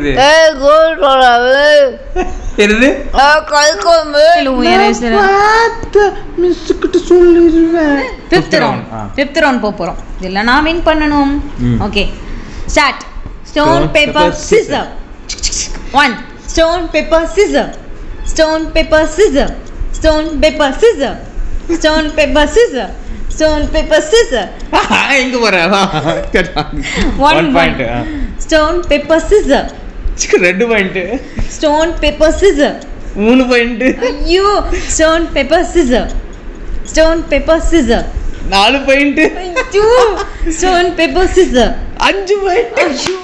இது ஏய் கோல் சொல்லாது என்னது கை கொம்பு மிஸ் கிட்ட சொல்லிடுவேன் ஃபிஃப்த் ரவுண்ட் ஆ. ஃபிஃப்த் ரவுண்ட் போக போகிறோம் இதில் நான் வின் பண்ணணும் ம். Okay start stone Stone, paper paper, scissor one stone paper scissor stone paper scissor stone paper scissor stone paper scissor stone paper scissor எங்க போற one one point stone paper scissor ரெண்டு point stone paper scissor மூணு point ஐயோ stone paper scissor stone paper scissor நாலு point ஐயோ stone paper scissor அஞ்சு point ஐயோ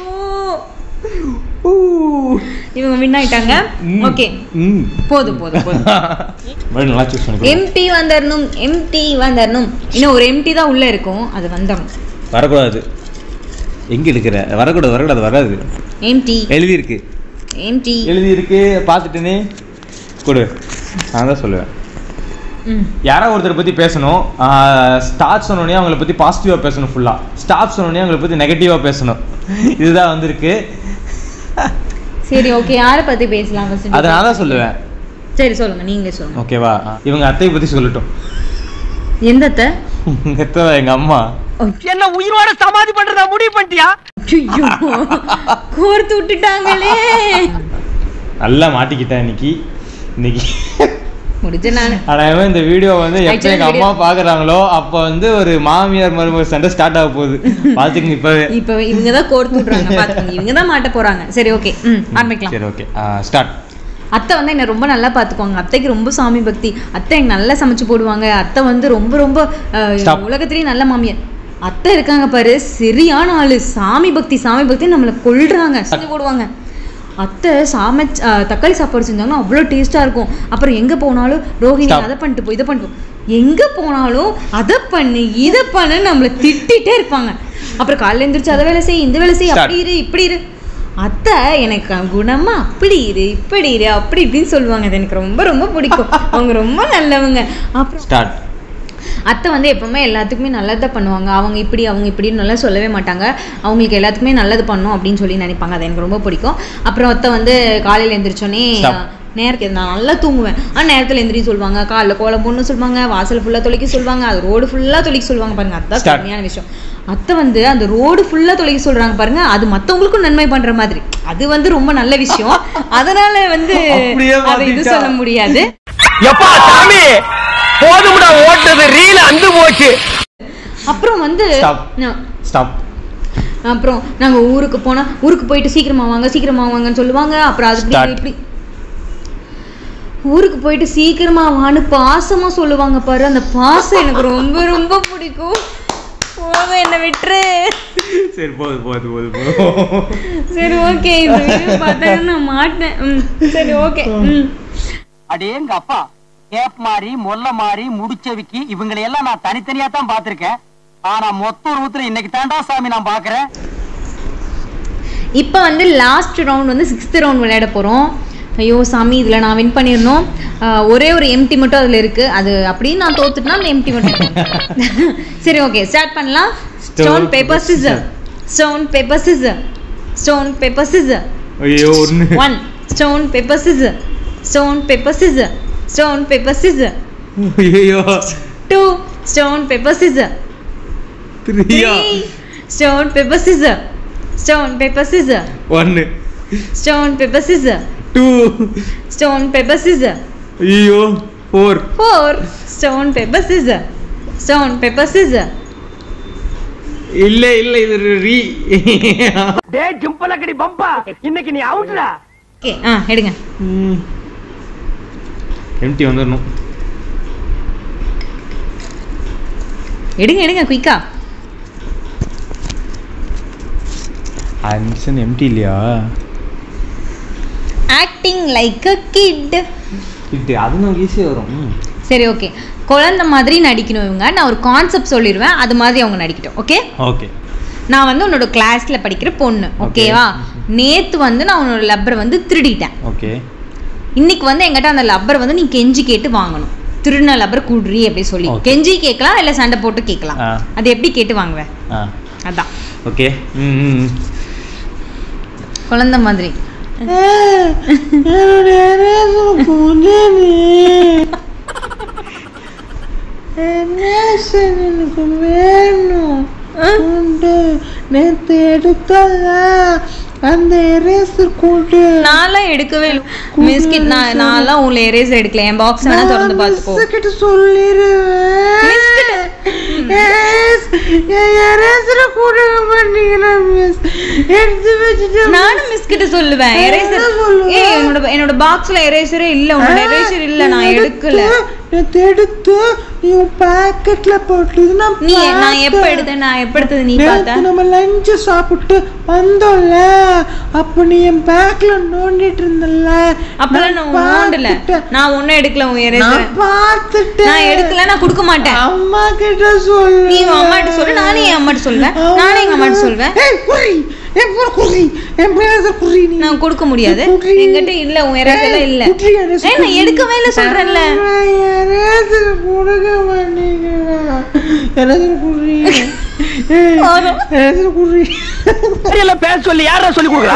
இவங்க வின் ஆயிட்டாங்க ஓகே போதும் போதும் போதும் நல்லா சூஸ் பண்ணி எம்டி வந்துடணும் எம்டி வந்துடணும் இன்னும் ஒரு எம்டி தான் உள்ள இருக்கும் அது வந்துடணும் வரக்கூடாது எங்க இருக்கிற வரக்கூடாது வரக்கூடாது வராது எம்டி எழுதி இருக்கு எம்டி எழுதி இருக்கு பார்த்துட்டேனே கொடு நான் தான் சொல்லுவேன் ம் யாரோ ஒருத்தரை பற்றி பேசணும் ஸ்டார்ட் சொன்னோடனே அவங்கள பற்றி பாசிட்டிவாக பேசணும் ஃபுல்லாக ஸ்டாப் சொன்னோடனே அவங்கள பற்றி நெகட்டிவாக பேசணும் இதுதான் வந்திருக்கு சரி ஓகே யாரை பத்தி பேசலாம் first? அதை நான் தான் சொல்லுவேன் சரி சொல்லுங்க நீங்களே சொல்லுங்க ஓகேவா இவங்க அத்தையை பற்றி சொல்லட்டும் எந்த அத்தை எத்தனை எங்கள் அம்மா என்ன உயிரோட சமாதி பண்றதா முடிவு பண்ணிட்டியா ஐயோ கோர்த்து விட்டுட்டாங்களே நல்லா மாட்டிக்கிட்டேன் இன்னைக்கு இன்னைக்கு முடிஞ்ச நான் ஆனால் இந்த வீடியோ வந்து எப்போ Actually, எங்கள் அம்மா video- பார்க்குறாங்களோ அப்போ வந்து ஒரு மாமியார் மருமக சண்டை ஸ்டார்ட் ஆக போகுது பார்த்துக்கங்க இப்போவே இப்ப இவங்க தான் கோர்த்து விட்றாங்க பாத்துக்கோங்க இவங்க தான் மாட்ட போறாங்க சரி ஓகே ம் ஆரம்பிக்கலாம் சரி ஓகே ஸ்டார்ட் அத்தை வந்து என்னை ரொம்ப நல்லா பார்த்துக்குவாங்க அத்தைக்கு ரொம்ப சாமி பக்தி அத்தை எனக்கு நல்லா சமைச்சு போடுவாங்க அத்தை வந்து ரொம்ப ரொம்ப அஹ், Stop. உலகத்திலேயே நல்ல மாமியார் அத்தை இருக்காங்க பாரு சரியான ஆளு சாமி பக்தி சாமி பக்தி நம்மளை கொல்றாங்க செஞ்சு போடுவாங்க அத்தை சாம தக்காளி சாப்பாடு செஞ்சாங்கன்னா அவ்வளோ டேஸ்ட்டாக இருக்கும் அப்புறம் எங்கே போனாலும் ரோஹிணி Stop. அதை பண்ணிட்டு போ இதை பண்ணிட்டு போ எங்கே போனாலும் அதை பண்ணு இதை பண்ணு நம்மளை திட்டிகிட்டே இருப்பாங்க அப்புறம் காலைல எந்திரிச்சு அதை வேலை செய் இந்த வேலை செய் Start. அப்படி இரு இப்படி இரு அத்தை எனக்கு குணமா அப்படி இரு இப்படி இரு அப்படி இப்படின்னு சொல்லுவாங்க அது எனக்கு ரொம்ப ரொம்ப பிடிக்கும் அவங்க ரொம்ப நல்லவங்க அப்புறம் ஸ்டார்ட் அத்தை வந்து எப்பவுமே எல்லாத்துக்குமே நல்லதை பண்ணுவாங்க அவங்க இப்படி அவங்க இப்படின்னு நல்லா சொல்லவே மாட்டாங்க அவங்களுக்கு எல்லாத்துக்குமே நல்லது பண்ணும் அப்படின்னு சொல்லி நினைப்பாங்க அது எனக்கு ரொம்ப பிடிக்கும் அப்புறம் அத்தை வந்து காலையில் எந்திரிச்சோன்னே Stop. நேரத்துக்கு நான் நல்லா தூங்குவேன் ஆனால் நேரத்தில் எந்திரி சொல்லுவாங்க காலைல கோலம் போடணும்னு சொல்லுவாங்க வாசல் ஃபுல்லாக தொலைக்க சொல்லுவாங்க அது ரோடு ஃபுல்லாக தொலைக்க சொல்லுவாங்க பாருங்க அதுதான் Start. கம்மியான விஷயம் அத்தை வந்து அந்த ரோடு ஃபுல்லாக தொலைக்க சொல்றாங்க பாருங்க அது மற்றவங்களுக்கும் நன்மை பண்ற மாதிரி அது வந்து ரொம்ப நல்ல விஷயம் அதனால வந்து அப்படியே அதை இது மாத்திட்டா. சொல்ல முடியாது எப்பா சாமி போதும்டா ஓட்டது ரீல் அந்து போச்சு அப்புறம் வந்து Stop. நான் ஸ்டாப் அப்புறம் நாங்க ஊருக்கு போனா ஊருக்கு போயிட்டு சீக்கிரமா வாங்க சீக்கிரமா வாங்கன்னு சொல்லுவாங்க அப்புறம் அது இப்படி Start. இப்படி ஊருக்கு போயிட்டு சீக்கிரமா வான்னு பாசமா சொல்லுவாங்க பாரு அந்த பாசம் எனக்கு ரொம்ப ரொம்ப பிடிக்கும் போதும் என்ன விட்டுரு சரி போது போது போது போதும் சரி ஓகே இந்த வீடியோ பார்த்தாங்க நான் மாட்டேன் ம், சரி ஓகே ம் அடேங்க அப்பா கேப் மாறி மொல்ல மாறி முடிச்சவிக்கி இவங்களை எல்லாம் நான் தனித்தனியா தான் பாத்திருக்கேன் ஆனா மொத்த உருவத்துல இன்னைக்கு தாண்டா சாமி நான் பாக்குறேன் இப்போ வந்து லாஸ்ட் ரவுண்ட் வந்து சிக்ஸ்த் ரவுண்ட் விளையாட போகிறோம் ஐயோ சாமி இதில் நான் வின் பண்ணிடணும் ஆஹ் ஒரே ஒரு எம்டி மட்டும் அதில் இருக்குது அது அப்படியே நான் தோத்துட்டுனா அந்த எம்டி மட்டும் சரி ஓகே ஸ்டார்ட் பண்ணலாம் stone paper scissor stone paper scissor stone paper scissor ஐயோ ஒன்று one stone paper scissor stone paper scissor stone paper scissor ஐயோ டூ ஸ்டோன் பேப்பர் சிசர் த்ரீயா three stone paper scissor stone paper scissor ஒன்று stone paper scissor two Stone, paper, scissor. ஐயோ four Four. Stone, paper, scissor. Stone, paper, scissor. இல்ல இல்ல இது ரீ டே ஜும்பலக்கடி பம்பா இன்னைக்கு நீ அவுட்ரா Okay. ஆ எடுங்க எம்டி வந்துடணும் எடுங்க எடுங்க குயிக்கா அஞ்சு எம்டி இல்லையா ஆக்டிங் லைக் அ கிட் இது அது நமக்கு ஈஸியாக வரும் ம். சரி ஓகே குழந்தை மாதிரி நடிக்கணும் இவங்க நான் ஒரு கான்செப்ட் சொல்லிடுவேன் அது மாதிரி அவங்க நடிக்கட்டும் ஓகே ஓகே நான் வந்து உன்னோட கிளாஸ்ல படிக்கிற பொண்ணு ஓகேவா நேத்து வந்து நான் உன்னோட லப்பரை வந்து திருடிட்டேன் ஓகே இன்னைக்கு வந்து எங்கிட்ட அந்த லப்பரை வந்து நீ கெஞ்சி கேட்டு வாங்கணும் திருடின லப்பர் குடுறி அப்படி சொல்லி Okay. கெஞ்சி கேட்கலாம் இல்லை சண்டை போட்டு கேட்கலாம் ஆ. அது எப்படி கேட்டு வாங்குவேன் ஆ அதான் ஓகே ம் ம், ம் குழந்தை மாதிரி என்னுடைய ரேஷன் கொஞ்சம் ரேஷன் எனக்கு வேணும் உண்டு நேத்து எடுத்தல அந்த எரேசர் கூட்டு நான்லாம் எடுக்கவே இல்லை மிஸ்கிட் நான் நான்லாம் உங்களை எரேசர் எடுக்கல என் பாக்ஸ் வேணா திறந்து பார்த்துக்கோ கிட்ட சொல்லிடுவேன் எரேசரை கொடுக்க மாட்டீங்களா மிஸ் எடுத்து வச்சுட்டு நானும் மிஸ் கிட்ட சொல்லுவேன் எரேசர் சொல்லுவ? ஏய் என்னோட என்னோட பாக்ஸ்ல எரேசரே இல்ல உன்னோட எரேசர் இல்ல நான் எடுக்கல நேத்து எடுத்து இவன் பாக்கெட்ல போட்டு நான் நீ நான் எப்ப பார்த்தேன். எடுத்தேன் நான் எப்ப எடுத்தது நீ நேத்து பார்த்த நம்ம லஞ்ச் சாப்பிட்டு வந்தோம்ல அப்ப நீ என் பேக்ல நோண்டிட்டு இருந்தல்ல அப்பெல்லாம் நான் நோண்டல பார்த்துட்டேன். நான் ஒண்ணும் எடுக்கல உன் எரேசர் நான் பார்த்துட்டேன் நான் எடுக்கல நான் கொடுக்க மாட்டேன் அம்மா கிட்ட சொல்லு நீ உன் அம்மாட்ட சொல்லு நானே என் அம்மாட்ட சொல்வேன் நானே எங்க அம்மாட்ட சொல்வேன் ஏய் குறி என் பேர் குறி என் பேர் குறி நீ நான் கொடுக்க முடியாது குட்ரி. என்கிட்ட இல்ல உன் எரேசர் இல்ல குட்ரி, எரேசர் ஏய் நான் எடுக்கவே இல்ல சொல்றேன்ல நான் எரேசர் கொடுக்க மாட்டேங்கிறா எரேசர் குறி ஏய், எரேசர் குறி எல்லாம் பேச சொல்லி யாரா சொல்லி கொடுக்குறா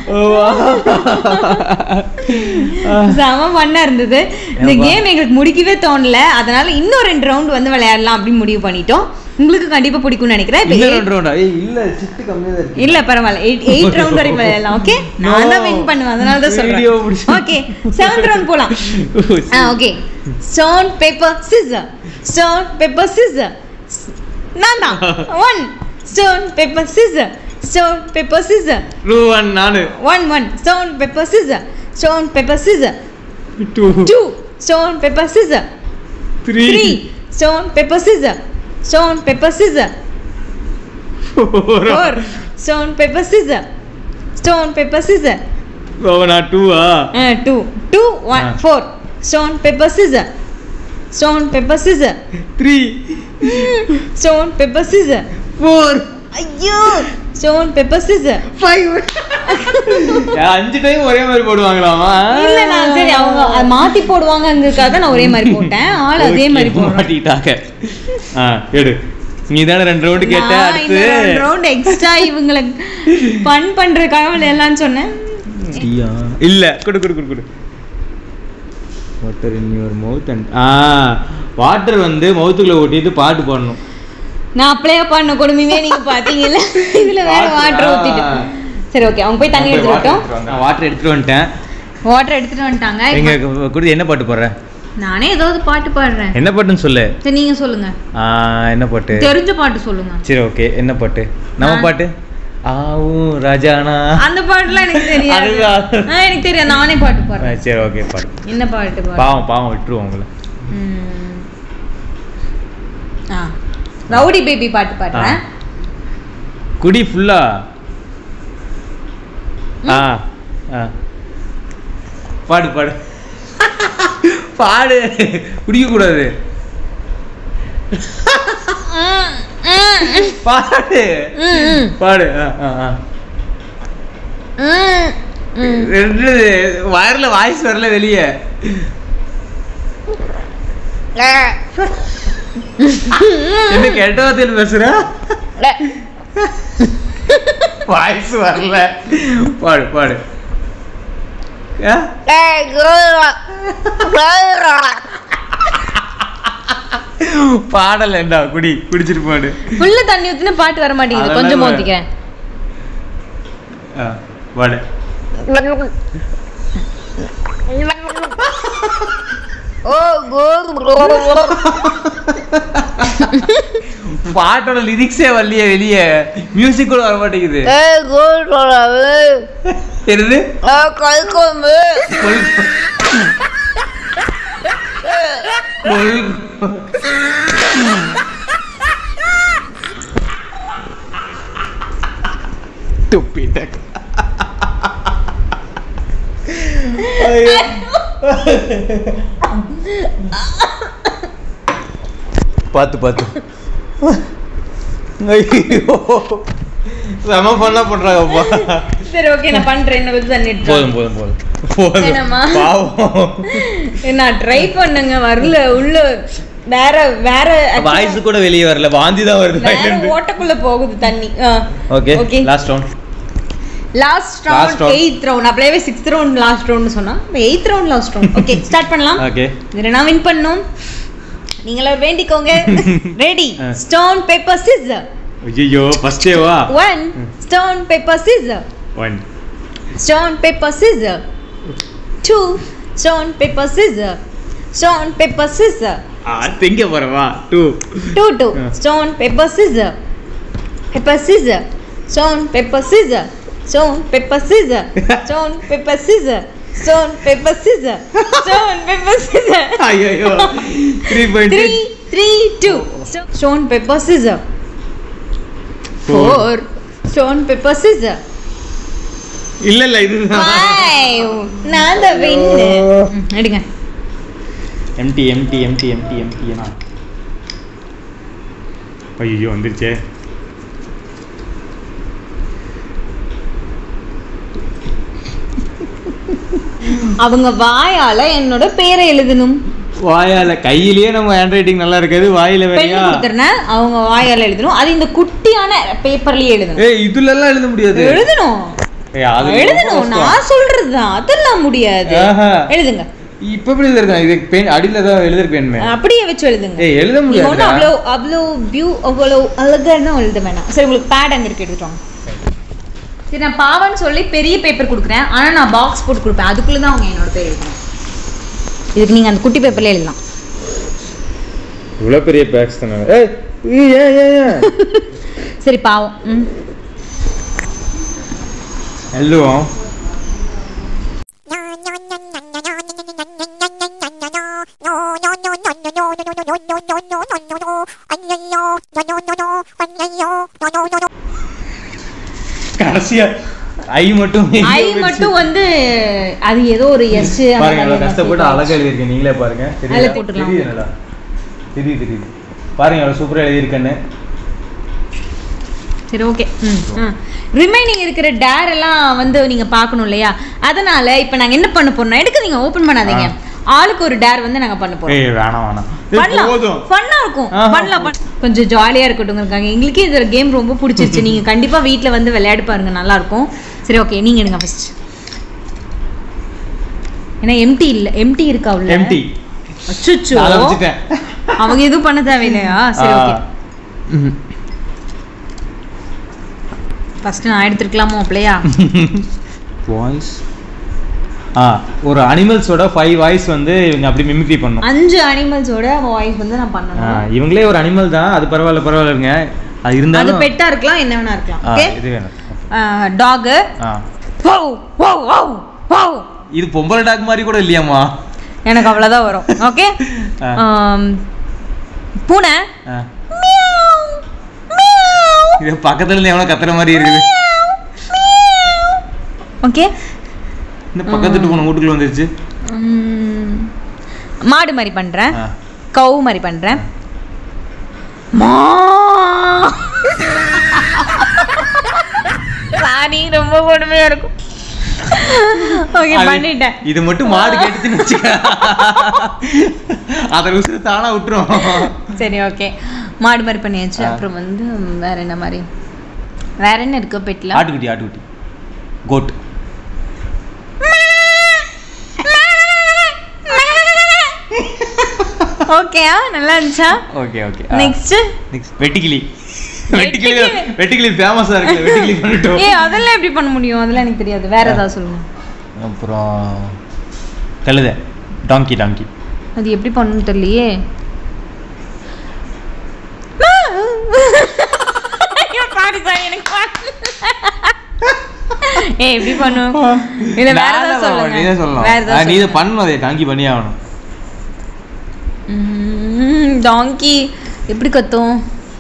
செம பண்ணா இருந்தது இந்த கேம் எங்களுக்கு முடிக்கவே தோணல அதனால இன்னும் ரெண்டு ரவுண்ட் வந்து விளையாடலாம் அப்படின்னு முடிவு பண்ணிட்டோம் உங்களுக்கு கண்டிப்பா பிடிக்கும்னு நினைக்கிறேன் இப்ப இன்னும் eight- ரெண்டு ரவுண்டா ஏய் இல்ல சிட்டு கம்மியா தான் இருக்கு இல்ல பரவாயில்ல எயிட் எயிட் ரவுண்ட் வரைக்கும் விளையாடலாம் ஓகே நான் தான் வின் பண்ணுவேன் அதனால தான் Video சொல்றேன் முடிச்சு. ஓகே செவன்த் ரவுண்ட் போலாம் ஆ okay stone paper scissor stone paper scissor நான் தான் one stone paper scissor stone paper scissor two one நானு one one stone paper scissor stone paper scissor two two stone paper scissor three three stone paper scissor stone paper scissor four stone paper scissor stone paper scissor ஓவனா டூவா two two one Ah. Four stone paper scissor stone paper scissor three stone paper scissor four ஐயோ stone paper scissor five அஞ்சு time ஒரே மாதிரி போடுவாங்களாமா இல்ல நான் சரி அவங்க அது மாத்தி போடுவாங்கங்கிறதுக்காக தான் நான் ஒரே மாதிரி போட்டேன் ஆள் அதே மாதிரி Okay, போடுறேன் மாட்டிட்டாங்க ஆ எடு நீ தானே ரெண்டு ரவுண்டு கேட்ட அடுத்து ரவுண்ட் எக்ஸ்ட்ரா இவங்களை ஃபன் பண்றதுக்காக விளையாடலாம்னு சொன்னேன் டீயா இல்ல குடு குடு குடு குடு water in your mouth and ah water வந்து மவுத்துக்குள்ள ஓட்டிட்டு பாட்டு பாடணும் நான் அப்ளை பண்ண கொடுமையுமே நீங்க பாத்தீங்கல்ல இதுல வேற வாட்டர் ஊத்திட்டு சரி ஓகே அவங்க போய் தண்ணி எடுத்துட்டு வரட்டும் நான் வாட்டர் எடுத்துட்டு வந்துட்டேன் வாட்டர் எடுத்துட்டு வந்துட்டாங்க எங்க இப்ப குடி என்ன பாட்டு பாடுற நானே ஏதாவது பாட்டு பாடுறேன் என்ன பாட்டுன்னு சொல்லு சரி நீங்க சொல்லுங்க ஆ, என்ன பாட்டு தெரிஞ்ச பாட்டு சொல்லுங்க சரி ஓகே என்ன பாட்டு நம்ம ஆ. பாட்டு ஆவும் ராஜானா அந்த பாட்டுலாம் எனக்கு தெரியாது அதுதான். ஆ, எனக்கு தெரியாது நானே பாட்டு ஆ, பாடுறேன் சரி ஓகே பாடு என்ன பாட்டு பாடு பாவம் பாவம் விட்டுருவோம் உங்களை ம். ஆ ரவுடி பேபி பாட்டு பாடுறேன் குடி ஃபுல்லா ஆ ஆ பாடு பாடு பாடு குடிக்க கூடாது ம், ம், பாடு ம், ம், பாடு ஆ ஆ ஆ ம், ம். ரெண்டு வயர்ல வாய்ஸ் வரல வெளியே என்ன கெட்ட வார்த்தையில் பேசுற வாய்ஸ் வரல பாடு பாடு ஆ? பாடலண்டா குடி குடிச்சிட்டு பாடு உள்ள தண்ணி ஊத்தினா பாட்டு வர மாட்டேங்குது அதெல்லாம் கொஞ்சம் வர- ஊத்திக்க ஆ, பாடு பாட்டோட லிரிக்ஸே வரலையே வெளியே மியூசிக் கூட வர மாட்டேங்குது என்னது கொல்- கொல்- துப்பிட்ட ஐயோ. பார்த்து பார்த்து ஐயோ செம பண்ணா பண்றாங்கப்பா சரி ஓகே நான் பண்றேன் என்ன கொஞ்சம் தண்ணி எடுத்து போதும் போதும் போதும் போதும் என்னம்மா? பாவம் நான் ட்ரை பண்ணுங்க வரல உள்ள வேற வேற வாய்ஸ் கூட வெளியே வரல வாந்தி தான் வருது வேற ஓட்டக்குள்ள போகுது தண்ணி okay okay last round last Last round round. Eighth round அப்படியே சிக்ஸ்த் ரவுண்ட் லாஸ்ட் ரவுண்ட் சொன்னா eighth round last round okay start பண்ணலாம் ஓகே இதுல நான் வின் பண்ணும் நீங்கள வேண்டிக்கோங்க ரெடி ஆ. ஸ்டோன் பேப்பர் சிஸ்ஸர் ஐயோ ஃபர்ஸ்டே வா one stone paper scissor one stone paper scissor two stone paper scissor stone paper scissor ஆ திங்க போறவா டூ டூ டூ ஆ. Stone paper scissor paper scissor stone paper scissor stone paper scissor stone paper scissor stone paper scissor stone paper scissor ஐயோ three point three three two stone paper scissor four stone paper scissor இல்ல இல்ல இதுதான் five நான் தான் win எடுங்க empty empty empty empty empty ஐயோ வந்துருச்சே அவங்க வாயால என்னோட பேரை எழுதணும் வாயால கையிலேயே நம்ம ஹேண்ட் ரைட்டிங் நல்லா இருக்காது வாயில பென் வேறையா கொடுத்துறேன் அவங்க வாயால எழுதணும் அது இந்த குட்டியான பேப்பர்லயே எழுதணும் ஏய் இதுல எல்லாம் எழுத முடியாது எழுதணும் ஏய், அது ரொம்ப எழுதணும் கஷ்டம். நான் சொல்றதுதான் அதெல்லாம் முடியாது ஆஹா. எழுதுங்க இப்ப எப்படி எழுதிருக்கேன் இது பெயின் அடியில தான் எழுதிருக்கு வேணுமே அப்படியே வச்சு எழுதுங்க ஏய் எழுத நீங்க ஒன்றும் முடியாது அவ்வளோ அவ்வளோ வியூ அவ்வளோ அழகாக எழுத வேணாம் சரி உங்களுக்கு பேட் அங்கே இருக்கு எடுத்துட்டோம் சரி நான் பாவன்னு சொல்லி பெரிய பேப்பர் கொடுக்குறேன் ஆனால் நான் பாக்ஸ் போட்டு கொடுப்பேன் அதுக்குள்ளே தான் அவங்க என்னோட பேர் எழுதணும் இதுக்கு நீங்கள் அந்த குட்டி பேப்பர்ல எழுதலாம் இவ்வளவு பெரிய பேக்ஸ் தானே ஏய் ஏய், ஏன் ஏன் ஏன் சரி பாவம் ம் எழுதுவோம் கடைசியா ஐ மட்டும் ஐ மட்டும் வந்து அது ஏதோ ஒரு எஸ் பாருங்க எவ்வளவு கஷ்டப்பட்டு அழகா எழுதியிருக்கேன் நீங்களே பாருங்க அதுல தெரியுதா? போட்டுடலாம். தெரியுது என்னடா தெரியுது தெரியுது பாருங்க எவ்வளவு சூப்பரா எழுதியிருக்கேன்னு சரி ஓகே ம் ரிமைனிங் இருக்கிற டேர் எல்லாம் வந்து நீங்க பார்க்கணும் இல்லையா அதனால இப்போ நாங்க என்ன பண்ண போறோம் எடுக்காதீங்க ஓபன் பண்ணாதீங்க ஆளுக்கு ஒரு டேர் வந்து நாங்க பண்ண போறோம் ஏய் வேணாம் வேணாம் ஏய், பண்ணலாம் போதும் ஃபன்னா இருக்கும் ஆஹா. பண்ணலாம் பண்ண- கொஞ்சம் ஜாலியா இருக்கட்டும்ங்கிறக்காங்க எங்களுக்கே இந்த கேம் ரொம்ப பிடிச்சிருச்சு நீங்க கண்டிப்பா வீட்ல வந்து விளையாடி பாருங்க நல்லா இருக்கும் சரி ஓகே நீங்க எடுங்க ஃபர்ஸ்ட் ஏன்னா எம்டி இல்ல எம்டி இருக்கா உள்ள எம்டி அச்சுச்சோ அதை வச்சுட்டேன் அவங்க எதுவும் பண்ண தேவையில்லையா சரி ஓகே ஃபர்ஸ்ட் நான் எடுத்துருக்கலாமோ அப்படியா வாய்ஸ் ஆ ஒரு அனிமல்ஸோட ஃபைவ் வாய்ஸ் வந்து இவங்க அப்படி மிமிக்ரி பண்ணும் அஞ்சு அனிமல்ஸோட வாய்ஸ் வந்து நான் ஆ, பண்ணணும் இவங்களே ஒரு அனிமல் தான் அது பரவாயில்ல பரவாயில்லைங்க அது அது இருந்தாலும் பெட்டா இருக்கலாம் என்ன வேணா இருக்கலாம் ஆ, ஓகே இது வேணும் டாக் ஆ வாவ் வாவ் வாவ் வாவ் இது பொம்பளை டாக் மாதிரி கூட இல்லையாம்மா எனக்கு அவ்வளவுதான் வரும் ஓகே ஆ. பூனை ஆ. இது பக்கத்துல இருந்து எவனோ கத்துற மாதிரி இருக்குது ஓகே இந்த பக்கத்து போன வீட்டுக்குள்ள வந்துருச்சு மாடு மாதிரி பண்றேன் ஆ. கவு மாதிரி பண்றேன் மா சாரி ரொம்ப கொடுமையா இருக்கும் ஓகே அது- பண்ணிட்டேன் இது மட்டும் மாடு கேட்டுச்சுன்னு வச்சுக்க அதை உசுறு தானா விட்டுரும் சரி ஓகே மாடு மாதிரி பண்ணியாச்சு ஆ. அப்புறம் வந்து வேற என்ன மாதிரி வேற என்ன இருக்கு பெட்ல ஆட்டுக்குட்டி ஆட்டுக்குட்டி கோட் ஓகேயா நல்லா இருந்துச்சா ஓகே ஓகே நெக்ஸ்ட் நெக்ஸ்ட் வெட்டிக்கிளி வெட்டிக்கிளி வெட்டுக்கிளி. வெட்டிக்கிளி ஃபேமஸா இருக்குல்ல வெட்டிக்கிளி பண்ணிட்டோம் ஏ அதெல்லாம் எப்படி பண்ண முடியும் அதெல்லாம் எனக்கு தெரியாது வேற ஏதாவது சொல்லுங்க அப்புறம் கழுத டாங்கி டாங்கி அது எப்படி பண்ணணும்னு தெரியலையே ஐயோ, sorry, sorry, எனக்கு ஏ எப்படி பண்ணும் இல்ல வேற ஏதாவது சொல்லுங்க நீ தான் சொல்லலாம் வேற ஆ, ஏதாவது நீ இதை சொல்லுங்க. பண்ணணும் அதை டாங்கி பண்ணி ஆகணும் டாங்கி எப்படி கத்தும்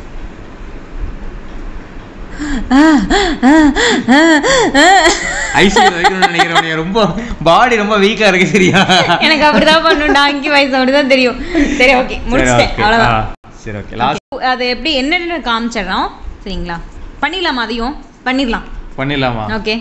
ஐசியூ வைக்கணும்னு நினைக்கிறேன் நீ ரொம்ப பாடி ரொம்ப வீக்கா இருக்கு சரியா எனக்கு அப்படிதான் பண்ணும் டாங்கி வாய்ஸ் அப்படிதான் தெரியும் சரி ஓகே முடிச்சிட்டேன் சரி, okay. அவ்வளவுதான் ஆ, சரி ஓகே லாஸ்ட் அது எப்படி என்னென்னு காமிச்சிடுறோம் சரிங்களா பண்ணிடலாமா அதையும் பண்ணிடலாம் பண்ணிடலாமா ஓகே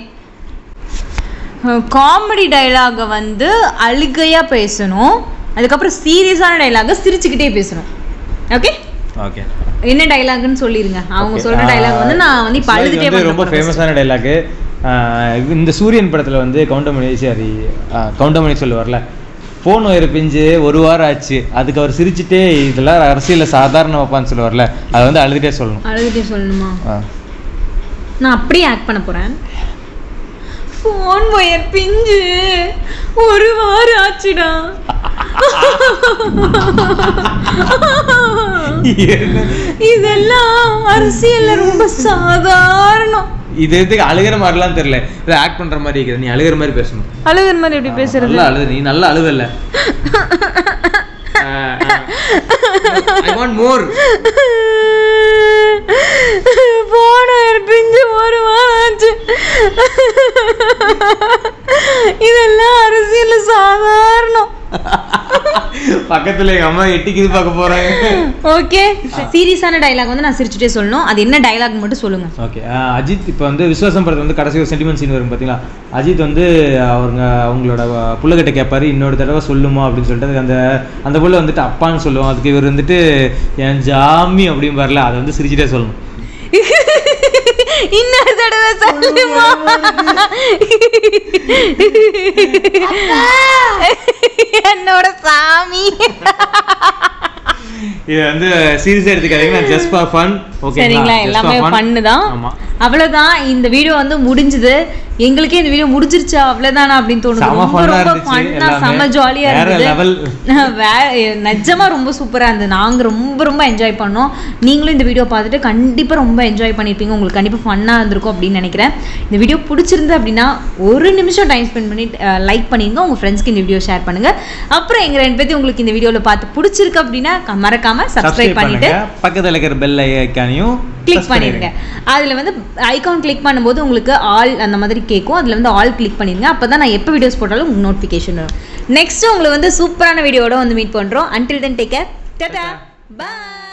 காமெடி டைலாக வந்து அழுகையா பேசணும் அதுக்கப்புறம் சீரியஸான டைலாக சிரிச்சுக்கிட்டே பேசணும் ஓகே ஓகே என்ன டைலாக்னு சொல்லிருங்க அவங்க சொல்ற டைலாக் வந்து நான் வந்து இப்ப அழுதுட்டே ரொம்ப பண்ண ஃபேமஸான டைலாக் ஆஹ் இந்த சூரியன் படத்தில் வந்து கவுண்டமணி சாரி கவுண்டமணி சொல்லுவார்ல ஃபோன் ஒயர் பிஞ்சு ஒரு வாரம் ஆச்சு அதுக்கு அவர் சிரிச்சுட்டே இதெல்லாம் அரசியலில் சாதாரண வைப்பான்னு சொல்லுவார்ல அதை வந்து அழுதுகிட்டே சொல்லணும் அழுதுட்டே சொல்லணுமா ஆ. நான் அப்படியே ஆக்ட் பண்ண போறேன் ஃபோன் ஒயர் பிஞ்சு ஒரு வாரம் ஆச்சுடா இதெல்லாம் அரசியல்ல ரொம்ப சாதாரணம் இது எதுக்கு அழுகிற மாதிரிலாம் தெரியல இதை ஆக்ட் பண்ற மாதிரி இருக்குது நீ அழுகிற மாதிரி பேசணும் அழுகுற மாதிரி எப்படி பேசுறது நல்லா அழுது நீ நல்லா அழுதல்ல ஐ வாண்ட் மோர் போன பிஞ்சு ஒரு வாரம் ஆச்சு இதெல்லாம் அரசியல்ல சாதாரணம் பக்கத்துல எங்க அம்மா எட்டிக்கு இது பார்க்க போறாங்க ஓகே சீரியஸான டயலாக் வந்து நான் சிரிச்சுட்டே சொல்லணும் அது என்ன டயலாக் மட்டும் சொல்லுங்க ஓகே அஜித் இப்போ வந்து விஸ்வாசம் படத்துல வந்து கடைசி ஒரு சென்டிமெண்ட் சீன் வரும் பார்த்தீங்களா அஜித் வந்து அவங்க அவங்களோட புள்ளகிட்ட கேட்பாரு இன்னொரு தடவை சொல்லுமா அப்படின்னு சொல்லிட்டு அதுக்கு அந்த அந்த புள்ள வந்துட்டு அப்பான்னு சொல்லுவோம் அதுக்கு இவர் வந்துட்டு என் ஜாமி அப்படின்னு வரல அதை வந்து சிரிச்சுட்டே சொல்லணும் இன்னொரு தடவை சொல்லுமா என்னோட சாமி இது வந்து சீரியஸாக எடுத்துக்காதீங்க நான் ஜஸ்ட் ஃபார் ஃபன் ஓகே சரிங்களா எல்லாமே பண்ணு தான் ஆமா அவ்வளவுதான் இந்த வீடியோ வந்து முடிஞ்சது எங்களுக்கே இந்த வீடியோ முடிஞ்சிருச்சா அவ்வளவுதானா அப்படின்னு தோணுது செம ரொம்ப fun-ஆ ரொம்ப இருந்துச்சு ஃபன்னா எல்லாமே. செம ஜாலியா வேற இருந்தது level. வே- நிஜமா ரொம்ப சூப்பரா இருந்தது நாங்க ரொம்ப ரொம்ப என்ஜாய் பண்ணோம் நீங்களும் இந்த வீடியோ பார்த்துட்டு கண்டிப்பா ரொம்ப என்ஜாய் பண்ணிருப்பீங்க உங்களுக்கு கண்டிப்பா ஃபன்னா இருந்திருக்கும் அப்படின்னு நினைக்கிறேன் இந்த வீடியோ பிடிச்சிருந்து அப்படின்னா ஒரு நிமிஷம் டைம் ஸ்பெண்ட் பண்ணி லைக் பண்ணிருங்க உங்க ஃப்ரெண்ட்ஸ்க்கு இந்த வீடியோ ஷேர் பண்ணுங்க அப்புறம் எங்க ரெண்டு பேர்த்தையும் உங்களுக்கு இந்த வீடியோல பார்த்து பிடிச்சிருக்கு அப்படின்னா க- மறக்காம சப்ஸ்கிரைப் சப்ஸ்கிரைப் பண்ணிட்டு பண்ணுங்க பக்கத்துல இருக்கிற பெல் ஐக்கானையும் கிளிக் பண்ணிருங்க அதுல வந்து ஐகான் கிளிக் பண்ணும்போது உங்களுக்கு ஆல் அந்த மாதிரி கேட்கும் அதுல வந்து ஆல் கிளிக் பண்ணிருங்க அப்பதான் நான் எப்போ வீடியோஸ் போட்டாலும் உங்களுக்கு நோட்டிஃபிகேஷன் வரும் நெக்ஸ்ட் உங்களை வந்து சூப்பரான வீடியோட வந்து மீட் பண்றோம் until then take care tata by